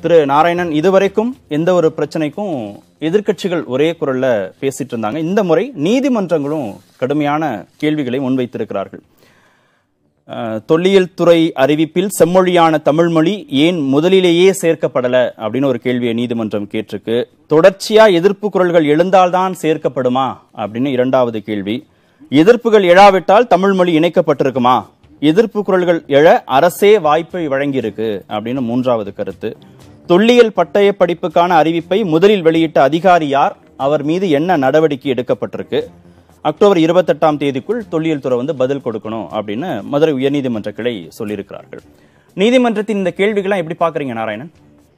திரு நாராயணன் இதுவரைக்கும் எந்த ஒரு பிரச்சனைக்கும் எதிர்க்கட்சிகள் ஒரே குரல்ல பேசிட்டு இருந்தாங்க இந்த முறை நீதிமன்றங்களும் கடுமையான கேள்விகளை முன்வைத்திருக்கிறார்கள் அஹ், தொல்லியல் துறை அறிவிப்பில் செம்மொழியான தமிழ்மொழி ஏன் முதலிலேயே சேர்க்கப்படல அப்படின்னு ஒரு கேள்வியை நீதிமன்றம் கேட்டிருக்கு தொடர்ச்சியா எதிர்ப்பு குரல்கள் எழுந்தால்தான் சேர்க்கப்படுமா அப்படின்னு இரண்டாவது கேள்வி எதிர்ப்புகள் எழாவிட்டால் தமிழ்மொழி இணைக்கப்பட்டிருக்குமா எதிர்ப்பு குரல்கள் எழ அரசே வாய்ப்பை வழங்கியிருக்கு அப்படின்னு மூன்றாவது கருத்து தொல்லியல் பட்டய படிப்புக்கான அறிவிப்பை முதலில் வெளியிட்ட அதிகாரி யார் அவர் மீது என்ன நடவடிக்கை எடுக்கப்பட்டிருக்கு அக்டோபர் இருபத்தெட்டாம் தேதிக்குள் தொல்லியல் துறை வந்து பதில் கொடுக்கணும் அப்படின்னு மதுரை உயர்நீதிமன்ற கிளை சொல்லியிருக்கிறார்கள் நீதிமன்றத்தின் இந்த கேள்விகள்லாம் எப்படி பாக்குறீங்க நாராயணன்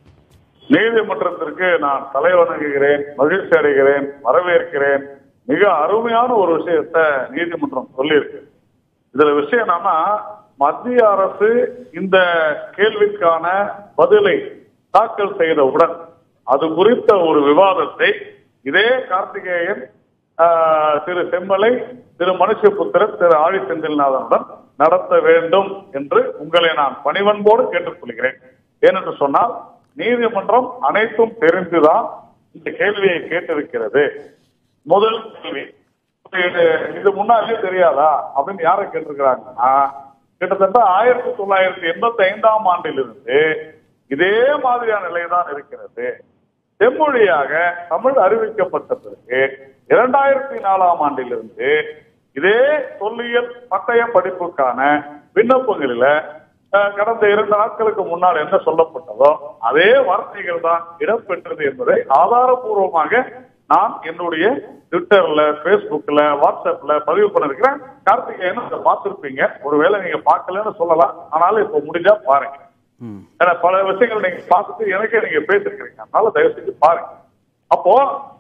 நீதிமன்றத்திற்கு நான் தலை வணங்குகிறேன் மகிழ்ச்சி அடைகிறேன் வரவேற்கிறேன் மிக அருமையான ஒரு விஷயத்த நீதிமன்றம் சொல்லியிருக்கு இதுல விஷயம் என்னன்னா மத்திய அரசு இந்த கேள்விக்கான பதிலை தாக்கல் செய்தவுடன் அது குறித்த ஒரு விவாதத்தை இதே கார்த்திகேயன் ஆஹ், திரு செம்மலை திரு மனுஷபுத்திரன் திரு ஆழி செந்தில்நாதனுடன் நடத்த வேண்டும் என்று உங்களை நான் பணிவன்போடு கேட்டுக்கொள்கிறேன் ஏனென்று சொன்னால் நீதிமன்றம் அனைத்தும் தெரிந்துதான் இந்த கேள்வியை கேட்டிருக்கிறது முதல் கேள்வி இது இது முன்னாலே தெரியாதா அப்படின்னு யாரை கேட்டிருக்கிறாங்கன்னா கிட்டத்தட்ட ஆயிரத்தி தொள்ளாயிரத்தி எண்பத்தி ஐந்தாம் ஆண்டிலிருந்து இதே மாதிரியான நிலைதான் இருக்கிறது செம்மொழியாக தமிழ் அறிவிக்கப்பட்ட பிறகு இரண்டாயிரத்தி நாலாம் ஆண்டிலிருந்து இதே தொல்லியல் பட்டய படிப்புக்கான விண்ணப்பங்களில அஹ், கடந்த இரண்டு நாட்களுக்கு முன்னால் என்ன சொல்லப்பட்டதோ அதே வார்த்தைகள் தான் இடம்பெற்றது என்பதை ஆதாரபூர்வமாக நான் என்னுடைய ட்விட்டர்ல பேஸ்புக்ல வாட்ஸ்அப்ல பதிவு பண்ணிருக்கிறேன் கார்த்திகேயன் அதை பார்த்திருப்பீங்க ஒருவேளை நீங்க பார்க்கலன்னு சொல்லலாம் ஆனாலும் இப்ப முடிஞ்சா பாருங்க ம். ஏன்னா பல விஷயங்கள் நீங்க பார்த்துட்டு எனக்கே நீங்க பேசிருக்கிறீங்க அதனால தயவு செஞ்சு பாருங்க அப்போ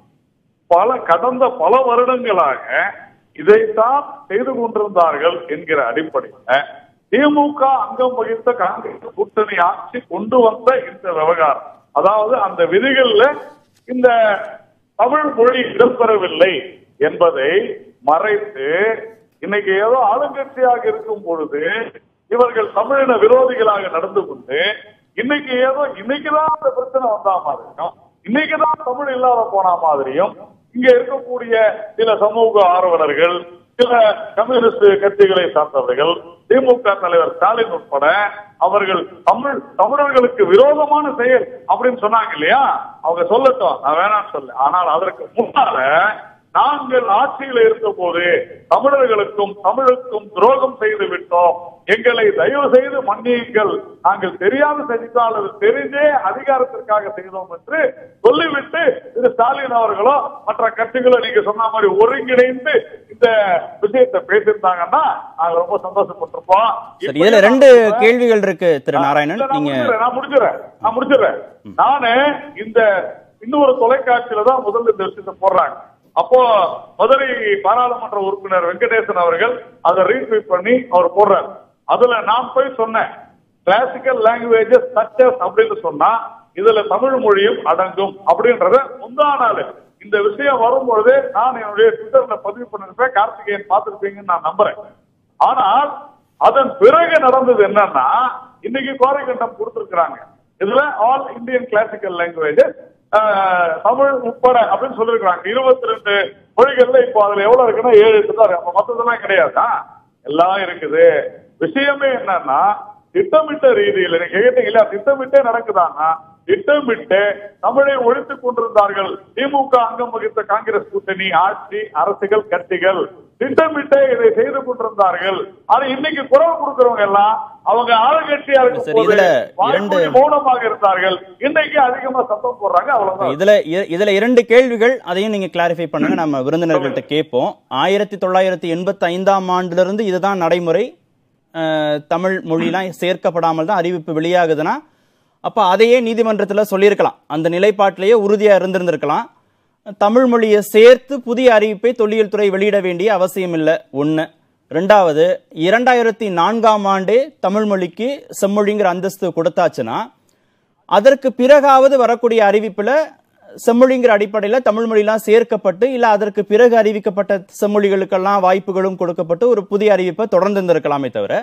பல கடந்த பல வருடங்களாக இதைத்தான் செய்து கொண்டிருந்தார்கள் என்கிற அடிப்படையில திமுக அங்கம் வகித்த காங்கிரஸ் கூட்டணி ஆட்சி கொண்டு வந்த இந்த விவகாரம் அதாவது அந்த விதிகள்ல இந்த தமிழ் மொழி இடம்பெறவில்லை என்பதை மறைத்து இன்னைக்கு ஏதோ ஆளுங்கட்சியாக இருக்கும் பொழுது இவர்கள் தமிழின விரோதிகளாக நடந்து கொண்டு இன்னைக்கு ஏதோ இன்னைக்குதான் அந்த பிரச்சனை வந்தா மாதிரியும் இன்னைக்குதான் தமிழ் இல்லாத போன மாதிரியும் இங்க இருக்கக்கூடிய சில சமூக ஆர்வலர்கள் சில கம்யூனிஸ்ட் கட்சிகளை சார்ந்தவர்கள் திமுக தலைவர் ஸ்டாலின் உட்பட அவர்கள் தமிழ் தமிழர்களுக்கு விரோதமான செயல் அப்படின்னு சொன்னாங்க இல்லையா அவங்க சொல்லட்டும் நான் வேணாம்னு சொல்ல ஆனால் அதற்கு முன்னால நாங்கள் ஆட்சியில் இருந்த போது தமிழர்களுக்கும் தமிழுக்கும் துரோகம் செய்து விட்டோம் எங்களை தயவு செய்து மன்னியுங்கள் நாங்கள் தெரியாத செஞ்சோம் அல்லது தெரிந்தே அதிகாரத்திற்காக செய்தோம் என்று சொல்லிவிட்டு திரு ஸ்டாலின் அவர்களோ மற்ற கட்சிகளோ நீங்க சொன்ன மாதிரி ஒருங்கிணைந்து இந்த விஷயத்தை பேசியிருந்தாங்கன்னா நாங்க ரொம்ப சந்தோஷப்பட்டிருப்போம் சரி இதுல ரெண்டு கேள்விகள் இருக்கு திரு நாராயணன் இல்ல, நான் நீங்க முடிச்சிடுறேன், நான் முடிச்சிடுறேன் நான் முடிச்சிடுறேன் நானு இந்த இன்னொரு தொலைக்காட்சியில தான் முதல்ல இந்த விஷயத்தை போடுறாங்க அப்போ மதுரை பாராளுமன்ற உறுப்பினர் வெங்கடேசன் அவர்கள் அதை ரீட்வீட் பண்ணி அவர் போடுறாரு அதுல நான் போய் சொன்னேன் கிளாசிக்கல் லாங்குவேஜஸ் சச்சஸ் அப்படின்னு சொன்னா இதுல தமிழ் மொழியும் அடங்கும் அப்படின்றத முந்தா நாள் இந்த விஷயம் வரும்பொழுது நான் என்னுடைய ட்விட்டர்ல பதிவு பண்ணிருப்பேன் கார்த்திகேயன் பார்த்திருப்பீங்கன்னு நான் நம்புறேன் ஆனால் அதன் பிறகு நடந்தது என்னன்னா இன்னைக்கு கோரை கண்டம் கொடுத்திருக்கிறாங்க இதுல all Indian classical languages Tamil உட்பட அப்படின்னு சொல்லிருக்காங்க இருபத்தி ரெண்டு மொழிகள்ல இப்போ அதுல எவ்வளவு இருக்குன்னா ஏழு எட்டு தான் இருக்கு அப்ப மத்ததெல்லாம் கிடையாதா எல்லாம் இருக்குது விஷயமே என்னன்னா திட்டமிட்ட ரீதியில் நீங்க கேட்டீங்க இல்லையா திட்டமிட்டே நடக்குதான்னா திட்டமிட்டு தமிழை ஒழித்துக் கொண்டிருந்தார்கள் திமுக அங்கம் வகித்த காங்கிரஸ் கூட்டணி ஆட்சி அரசுகள் கட்சிகள் திட்டமிட்டே இதை செய்து கொண்டிருந்தார்கள் ஆனா இன்னைக்கு குரல் கொடுக்கிறவங்க எல்லாம் அவங்க ஆளுங்கட்சியா இருக்கும் சரி, போது இதுல வாய்மொழி இரண்டு- மௌனமாக இருந்தார்கள் இன்னைக்கு அதிகமா சத்தம் போடுறாங்க அவ்வளவுதான் இதுல இ- இதுல இரண்டு கேள்விகள் அதையும் நீங்க கிளாரிஃபை பண்ணுங்க நம்ம விருந்தினர்கள்ட்ட கேட்போம் ஆயிரத்தி தொள்ளாயிரத்தி எண்பத்தி ஐந்தாம் ஆண்டுல இருந்து இதுதான் நடைமுறை அஹ், தமிழ் மொழிலாம் சேர்க்கப்படாமல் தான் அறிவிப்பு வெளியாகுதுன்னா அப்ப அதையே நீதிமன்றத்துல சொல்லியிருக்கலாம் அந்த நிலைப்பாட்டிலேயே உறுதியா இருந்திருந்திருக்கலாம் தமிழ் மொழியை சேர்த்து புதிய அறிவிப்பை தொல்லியல் துறை வெளியிட வேண்டிய அவசியம் இல்லை ஒண்ணு ரெண்டாவது இரண்டாயிரத்தி நான்காம் ஆண்டே தமிழ் மொழிக்கு செம்மொழிங்கிற அந்தஸ்து கொடுத்தாச்சுன்னா அதற்கு பிறகாவது வரக்கூடிய அறிவிப்புல செம்மொழிங்கிற அடிப்படையில தமிழ் மொழிலாம் சேர்க்கப்பட்டு இல்ல அதற்கு பிறகு அறிவிக்கப்பட்ட செம்மொழிகளுக்கெல்லாம் வாய்ப்புகளும் கொடுக்கப்பட்டு ஒரு புதிய அறிவிப்பை தொடர்ந்து இருந்திருக்கலாமே தவிர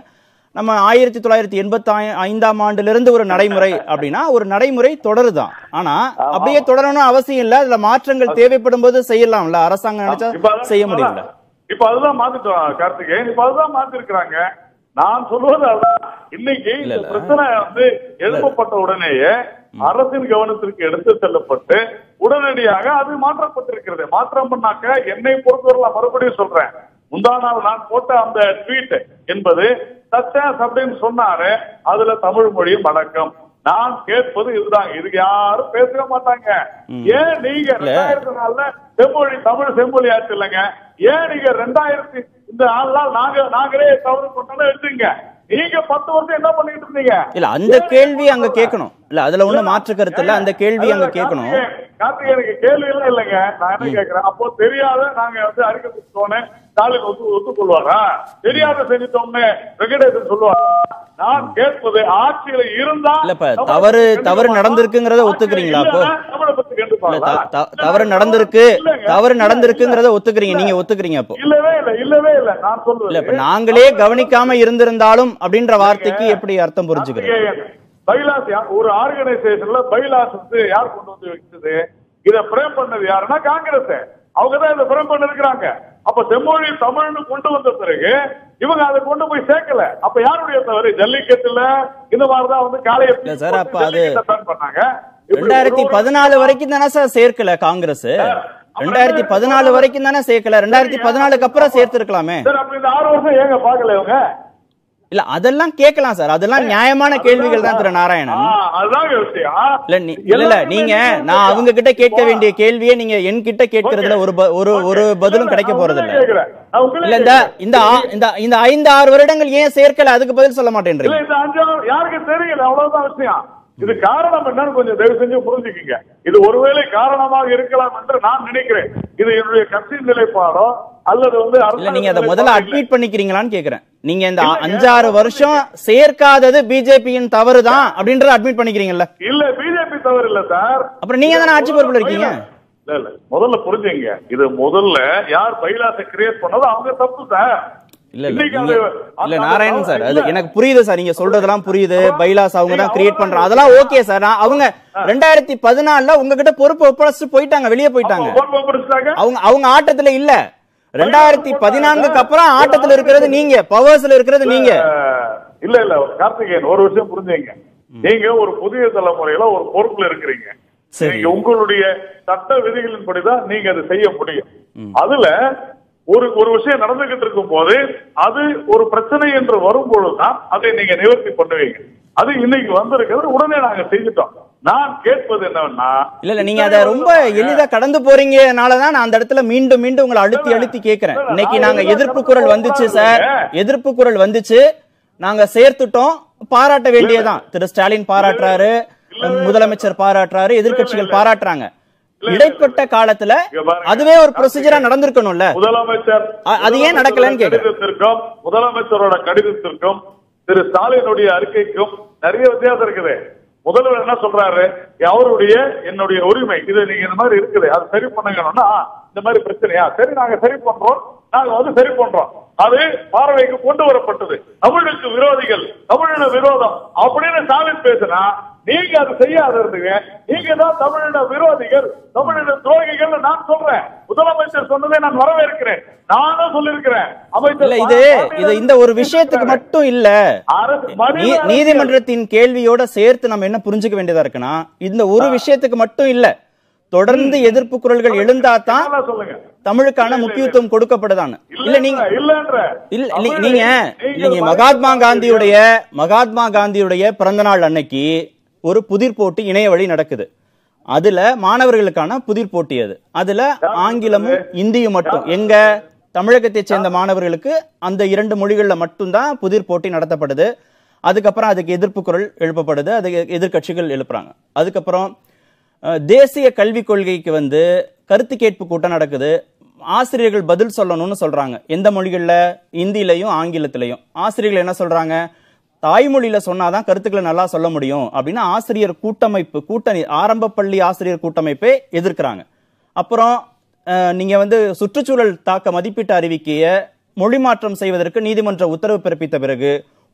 நம்ம ஆயிரத்தி தொள்ளாயிரத்தி எண்பத்தி ஐந்தாம் ஆண்டிலிருந்து ஒரு நடைமுறை அப்படின்னா ஒரு நடைமுறை தொடருதான் ஆனா அப்படியே தொடரணும் அவசியம் இல்ல அதுல மாற்றங்கள் தேவைப்படும் போது செய்யலாம்ல அரசாங்கம் நினைச்சா இப்ப அதான்- செய்ய முடியல இப்ப அதுதான் மாத்திட்டோம் கார்த்திகேயன் இப்ப அதுதான் மாத்திருக்கிறாங்க நான் சொல்வது அதுதான் இன்னைக்கு இல்ல, இந்த இல்ல. பிரச்சனை வந்து எழுப்பப்பட்ட உடனேயே அரசின் கவனத்திற்கு எடுத்து செல்லப்பட்டு உடனடியாக அது மாற்றப்பட்டிருக்கிறது மாற்றம் பண்ணாக்க என்னை பொறுத்தவரை மறுபடியும் சொல்றேன் முந்தா நாள் நான் போட்ட அந்த ட்வீட் என்பது சக்சஸ் அப்படின்னு சொன்னாரு அதுல தமிழ் மொழியும் அடக்கம் நான் கேட்பது இதுதான் இதுக்கு யாரும் பேசவே மாட்டாங்க ஏன் நீங்க ரெண்டாயிரத்தி நாலுல செம்மொழி தமிழ் செம்மொழி ஆச்சு இல்லைங்க ஏன் நீங்க ரெண்டாயிரத்தி இந்த நாலு நாள் நாங்க நாங்களே தவறு பண்ணாலும் எடுத்துங்க நீங்க பத்து வருஷம் என்ன பண்ணிட்டு இருந்தீங்க இல்ல அந்த கேள்வி அங்க கேட்கணும் இல்ல அதுல ஒண்ணு மாற்று கருத்து இல்ல அந்த கேள்வி அங்க கேட்கணும் கார்த்திகேயன், கார்த்திகேயனுக்கு கேள்வி எல்லாம் இல்லைங்க நான் என்ன கேக்குறேன் அப்போ தெரியாத நாங்க வந்து அறிக்கை கொடுத்தோன்னு ஸ்டாலின் ஒத்து ஒத்துக்கொள்வாரா தெரியாத செஞ்சுட்டோம்னு வெங்கடேசன் சொல்லுவார் நான் கேட்பது ஆட்சியில இருந்தா இல்ல, இப்ப தவறு- தவறு நடந்திருக்குங்கிறத ஒத்துக்கிறீங்களா அப்போ? தமிழை பத்தி இல்ல கண்டுப்பாங்களா த- த- தவறு நடந்திருக்கு தவறு நடந்திருக்குங்கிறத ஒத்துக்கிறீங்க நீங்க ஒத்துக்கிறீங்க அப்போ இல்லவே இல்ல இல்லவே இல்ல நான் சொல்லுவேன் இல்ல இப்ப நாங்களே கவனிக்காம இருந்திருந்தாலும் அப்படின்ற வார்த்தைக்கு எப்படி அர்த்தம் புரிஞ்சுக்கிறது கார்த்திகேயன், பைலாஸ் யா- ஒரு ஆர்கனைசேஷன்ல பைலாஸ் வந்து யார் கொண்டு வந்து வச்சது இத பிரேம் பண்ணது யாருன்னா காங்கிரஸ் அவங்க தான் இதை பிரேம் பண்ணிருக்கிறாங்க அப்ப செம்மொழி தமிழ்னு கொண்டு வந்த பிறகு இவங்க அதை கொண்டு போய் சேர்க்கல அப்ப யாருடைய தவறு ஜல்லிக்கட்டுல இந்த மாதிரிதான் வந்து காளைய இல்ல சார், அப்ப அது- ban பண்ணாங்க இப்படி ரெண்டாயிரத்தி ஒரு- பதினாலு வரைக்கும் தானே சார் சேர்க்கல காங்கிரஸ் ரெண்டாயிரத்தி பதினாலு வரைக்கும் தானே சேர்க்கல ரெண்டாயிரத்தி பதினாலுக்கு அப்புறம் சேர்த்திருக்கலாமே சரி அப்ப இந்த ஆறு வருஷம் ஏங்க பாக்கல இவங்க இல்ல அதெல்லாம் கேட்கலாம் சார் அதெல்லாம் நியாயமான கேள்விகள் தான் திரு ஆ, நாராயணன் அதுதாங்க விஷயம் இல்ல நீ- இல்ல இல்ல நீங்க நான் அவங்க கிட்ட கேட்க வேண்டிய கேள்வியை நீங்க என்கிட்ட கேட்கறதுல ஒரு ப- ஒரு ஒரு பதிலும் கிடைக்க போறது இல்ல இல்ல இந்த இந்த ஆ- இந்த இந்த ஐந்து ஆறு வருடங்கள் ஏன் சேர்க்கல அதுக்கு பதில் சொல்ல இல்ல மாட்டேன்றீங்க இந்த அஞ்சாவது யாருக்கு தெரியல அவ்வளவுதான் விஷயம் இது காரணம் என்னன்னு கொஞ்சம் தயவு செஞ்சு புரிஞ்சுக்கங்க இது ஒருவேளை காரணமாக இருக்கலாம் என்று நான் நினைக்கிறேன் இது என்னுடைய கட்சி நிலைப்பாடோ அல்லது வந்து இல்ல அரசாங்க நீங்க அதை நிலைப்பாடோ முதல்ல இல்லை. அட்மிட் பண்ணிக்கிறீங்களான்னு கேக்குறேன் நீங்க இந்த அ- அஞ்சாறு வருஷம் சேர்க்காதது பிஜேபியின் தவறு தான் அப்படின்றத அட்மிட் பண்ணிக்கிறீங்கல்ல இல்ல பிஜேபி தவறு இல்ல சார் அப்புறம் நீங்க தானே ஆட்சி பொறுப்புல இருக்கீங்க இல்ல இல்ல முதல்ல புரிஞ்சுங்க இது முதல்ல யார் பைலாச கிரியேட் பண்ணதோ அவங்க தப்பு சார் இல்ல இல்ல இன்னைக்கு நீங்க- அது- இல்ல அந்த- நாராயணன் சார் அது இல்ல. எனக்கு புரியுது சார் நீங்க சொல்றதெல்லாம் புரியுது பைலாஸ் அவங்க தான் நீங்க கிரியேட் அவங்க பண்றாங்க அதெல்லாம் ஓகே சார் நான் அவங்க ரெண்டாயிரத்தி பதினாலுல உங்ககிட்ட பொறுப்பு ஒப்படைச்சிட்டு போயிட்டாங்க வெளியே போயிட்டாங்க பொறுப்பு பிடிச்சிட்டாங்க அவங்க அவங்க ஆட்டத்துல இல்ல ரெண்டாயிரத்தி பதினான்குக்கு அப்புறம் ஆட்டத்துல இருக்கிறது நீங்க பவர்ஸ்ல இருக்கிறது நீங்க அஹ், இல்ல இல்ல கார்த்திகேயன் ஒரு விஷயம் புரிஞ்சுங்க நீங்க ஒரு புதிய தலைமுறையில ஒரு பொறுப்புல இருக்கிறீங்க சரி. நீங்க உங்களுடைய சட்ட விதிகளின்படிதான் நீங்க அதை செய்ய முடியும் அதுல ஒரு ஒரு விஷயம் நடந்துகிட்டு இருக்கும் போது அது ஒரு பிரச்சனை என்று வரும் பொழுதுதான் அதை நீங்க நிவர்த்தி பண்ணுவீங்க அது இன்னைக்கு வந்திருக்கிறது உடனே நாங்க செஞ்சுட்டோம் நான் கேட்பது என்னன்னா இல்ல இல்ல நீங்க அதை ரொம்ப எளிதா கடந்து போறீங்கனாலதான் நான் அந்த இடத்துல மீண்டும் மீண்டும் உங்களை அழுத்தி அழுத்தி கேக்குறேன் இன்னைக்கு நாங்க எதிர்ப்பு குரல் வந்துச்சு சார் எதிர்ப்பு குரல் வந்துச்சு நாங்க சேர்த்துட்டோம் பாராட்ட வேண்டியதான் திரு ஸ்டாலின் பாராட்டுறாரு முதலமைச்சர் பாராட்டுறாரு எதிர்க்கட்சிகள் பாராட்டுறாங்க இடைப்பட்ட காலத்துல அதுவே ஒரு ப்ரொசீஜரா நடந்திருக்கணும்ல முதலமைச்சர் அ- அது ஏன் நடக்கலைன்னு கேக்குறேன். கடிதத்திற்கும் முதலமைச்சரோட கடிதத்திற்கும் திரு ஸ்டாலினுடைய அறிக்கைக்கும் நிறைய வித்தியாசம் இருக்குது முதல்வர் என்ன சொல்றாரு அவருடைய என்னுடைய உரிமை இது நீங்க இந்த மாதிரி இருக்குது அது சரி பண்ணுங்கன்னா இந்த மாதிரி பிரச்சனையா சரி நாங்க சரி பண்றோம் நாங்க வந்து சரி பண்றோம் அது பார்வைக்கு கொண்டு வரப்பட்டது தமிழுக்கு விரோதிகள் தமிழின விரோதம் அப்படின்னு ஸ்டாலின் பேசினா நீங்க அது செய்யாத இருந்தீங்க நீங்க தான் தமிழின விரோதிகள் தமிழின துரோகிகள் நான் சொல்றேன் முதலமைச்சர் சொன்னதை நான் வரவேற்கிறேன் நானும் சொல்லியிருக்கிறேன் இல்ல இது இது இந்த ஒரு விஷயத்துக்கு மட்டும் இல்ல அரசு நீ- மனித அரசியல். நீதிமன்றத்தின் கேள்வியோட சேர்த்து நம்ம என்ன புரிஞ்சுக்க வேண்டியதா இருக்குன்னா இந்த ஒரு விஷயத்துக்கு மட்டும் இல்ல தொடர்ந்து எதிர்ப்பு குரல்கள் எழுந்தாதான் நல்லா சொல்லுங்க தமிழுக்கான முக்கியத்துவம் கொடுக்கப்படுதான்னு இல்ல நீங்க இல்லன்ற இல்ல நீ- நீங்க நீங்க மகாத்மா காந்தியுடைய மகாத்மா காந்தியுடைய பிறந்த நாள் அன்னைக்கு ஒரு புதிர் போட்டி இணைய வழி நடக்குது அதுல மாணவர்களுக்கான புதிர் போட்டி அது அதுல ஆங்கிலமும் இந்தியும் மட்டும் எங்க தமிழகத்தை சேர்ந்த மாணவர்களுக்கு அந்த இரண்டு மொழிகள்ல மட்டும்தான் புதிர் போட்டி நடத்தப்படுது அதுக்கப்புறம் அதுக்கு எதிர்ப்பு குரல் எழுப்பப்படுது அது எதிர்க்கட்சிகள் எழுப்புறாங்க அதுக்கப்புறம் அஹ், தேசிய கல்விக் கொள்கைக்கு வந்து கருத்து கேட்பு கூட்டம் நடக்குது ஆசிரியர்கள் பதில் சொல்லணும்னு சொல்றாங்க எந்த மொழிகள்ல இந்தியிலையும் ஆங்கிலத்திலையும் ஆசிரியர்கள் என்ன சொல்றாங்க தாய்மொழியில சொன்னாதான் கருத்துக்களை நல்லா சொல்ல முடியும் அப்படின்னு ஆசிரியர் கூட்டமைப்பு கூட்டணி ஆரம்ப பள்ளி ஆசிரியர் கூட்டமைப்பே எதிர்க்கிறாங்க அப்புறம் அஹ், நீங்க வந்து சுற்றுச்சூழல் தாக்க மதிப்பீட்டு அறிவிக்கைய மொழி மாற்றம் செய்வதற்கு நீதிமன்ற உத்தரவு பிறப்பித்த பிறகு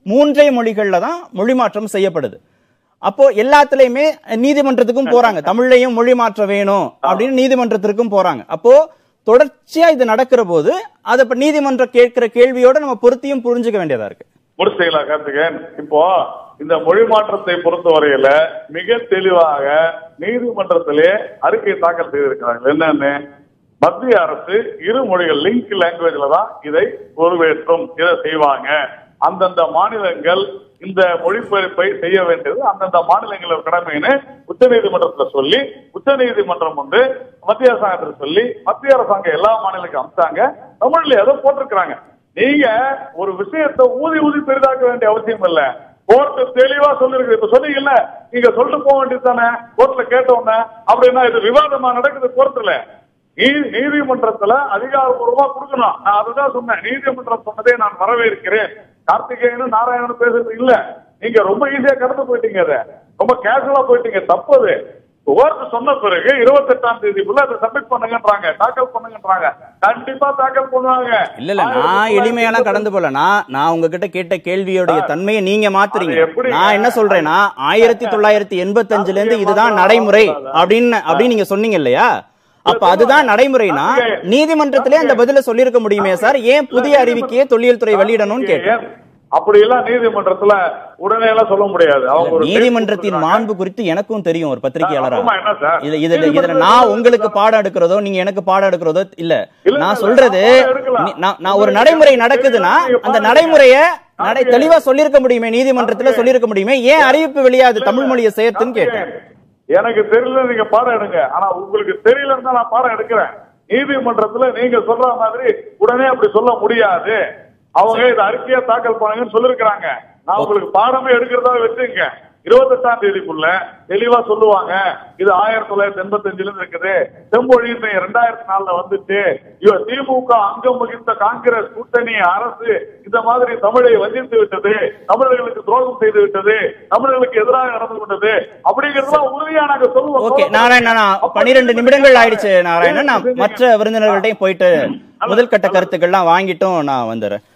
மூன்றே மொழிகள்ல தான் மொழி மாற்றம் செய்யப்படுது அப்போ எல்லாத்துலயுமே நீதிமன்றத்துக்கும் போறாங்க தமிழ்லையும் மொழி மாற்றம் வேணும் அப்படின்னு நீதிமன்றத்திற்கும் போறாங்க அப்போ தொடர்ச்சியா இது நடக்கிற போது அதை இப்ப நீதிமன்றம் கேட்கிற கேள்வியோட நம்ம பொருத்தியும் புரிஞ்சுக்க வேண்டியதா இருக்கு முடிச்சுங்களா கார்த்திகேயன் இப்போ இந்த மொழி மாற்றத்தை பொறுத்தவரையில மிக தெளிவாக நீதிமன்றத்திலே அறிக்கை தாக்கல் செய்திருக்கிறார்கள் என்னன்னு மத்திய அரசு இரு மொழிகள் லிங்க் லாங்குவேஜ்ல தான் இதை பொறுப்பேற்றும் இதை செய்வாங்க அந்தந்த மாநிலங்கள் இந்த மொழிபெயர்ப்பை செய்ய வேண்டியது அந்தந்த மாநிலங்களோட கடமைன்னு உச்சநீதிமன்றத்துல சொல்லி உச்சநீதிமன்றம் வந்து மத்திய அரசாங்கத்துல சொல்லி மத்திய அரசாங்கம் எல்லா மாநிலங்களுக்கும் அமிச்சாங்க தமிழ்ல ஏதோ போட்டிருக்கிறாங்க நீங்க ஒரு விஷயத்தை ஊதி ஊதி பெரிதாக்க வேண்டிய அவசியம் இல்ல கோர்ட் தெளிவா சொல்லிருக்கு இப்ப சொன்னீங்கல்ல நீங்க சொல்லிட்டு போக வேண்டியது தானே கோர்ட்ல கேட்டோன்னே அப்படின்னா இது விவாதமா நடக்குது கோர்ட்ல நீ- நீதிமன்றத்துல அதிகாரப்பூர்வமா கொடுக்கணும் நான் அதுதான் சொன்னேன் நீதிமன்றம் சொன்னதே நான் வரவேற்கிறேன் கார்த்திகேயனும் நாராயணனும் பேசுறது இல்ல நீங்க ரொம்ப ஈஸியா கடந்து போயிட்டீங்க அதை ரொம்ப கேஷுவலா போயிட்டீங்க தப்பு அது கோர்ட் சொன்ன பிறகு இருபத்தெட்டாம் தேதிக்குள்ள அதை சப்மிட் பண்ணுங்கன்றாங்க தாக்கல் பண்ணுங்கன்றாங்க கண்டிப்பா தாக்கல் பண்ணுவாங்க இல்ல இல்ல நான் எளிமையெல்லாம் கடந்து போல நான் நான் உங்ககிட்ட கேட்ட கேள்வியோடைய தன்மையை நீங்க மாத்துறீங்க அது எப்படிங்க? நான் என்ன சொல்றேன்னா ஆயிரத்தி தொள்ளாயிரத்தி எண்பத்தஞ்சுல இருந்து இதுதான் நடைமுறை அப்படின்னு அப்படின்னு நீங்க சொன்னீங்க இல்லையா அப்ப அதுதான் நடைமுறைனா நீதிமன்றத்திலே அந்த பதில சொல்லியிருக்க முடியுமே சார் ஏன் புதிய அறிவிக்கையை தொல்லியல் துறை வெளியிடணும்னு கேட்டேன் ஏன் அப்படி எல்லாம் நீதிமன்றத்துல உடனே எல்லாம் சொல்ல முடியாது அவங்க ஒரு நீதிமன்றத்தின் மாண்பு குறித்து எனக்கும் தெரியும் ஒரு பத்திரிகையாளரா ஆமா, என்ன சார்? இது இதுல இதுல நீதிமன்றத்துல நான் உங்களுக்கு பாடம் எடுக்கிறதோ நீங்க எனக்கு பாடம் எடுக்கிறதோ இல்ல இல்ல, நான் இல்ல, சொல்றது பாடம் எடுக்கலாம். நீ- நான் நான் ஒரு நடைமுறை நடக்குதுன்னா நீங்க அந்த பாருங்க. நடைமுறைய நடை நாளைக்கு- தெளிவா சொல்லியிருக்க முடியுமே நீதிமன்றத்துல நாளைக்கு- சொல்லியிருக்க முடியுமே ஏன் அறிவிப்பு வெளியாது தமிழ் மொழியை சேர்த்துன்னு கேட்டேன் எனக்கு தெரியல நீங்க பாடம் எடுங்க ஆனா உங்களுக்கு தெரியலன்னு தான் நான் பாடம் எடுக்கிறேன் நீதிமன்றத்துல நீங்க சொல்ற மாதிரி உடனே அப்படி சொல்ல முடியாது அவங்க இதை அறிக்கையா தாக்கல் பண்ணுங்கன்னு சொல்லிருக்கிறாங்க நான் உங்களுக்கு பாடமே எடுக்கிறதா வச்சுங்க இருபத்தெட்டாம் தேதிக்குள்ள தெளிவா சொல்லுவாங்க இது ஆயிரத்தி தொள்ளாயிரத்தி எண்பத்தி அஞ்சுல இருந்து இருக்குது செம்பொழியின்மை ரெண்டாயிரத்தி நாலுல வந்துச்சு இவ திமுக அங்கம் வகித்த காங்கிரஸ் கூட்டணி அரசு இந்த மாதிரி தமிழை வஞ்சித்து விட்டது தமிழர்களுக்கு துரோகம் செய்து விட்டது தமிழர்களுக்கு எதிராக நடந்து கொண்டது அப்படிங்கறதுலாம் உறுதியா நாங்க சொல்லுவோம் ஓகே நாராயணன் நான் பன்னிரெண்டு நிமிடங்கள் ஆயிடுச்சு நாராயணன் நான் மற்ற விருந்தினர்கள்ட்டையும் போயிட்டு முதல் கட்ட கருத்துக்கள்லாம் வாங்கிட்டும் நான் வந்துடுறேன்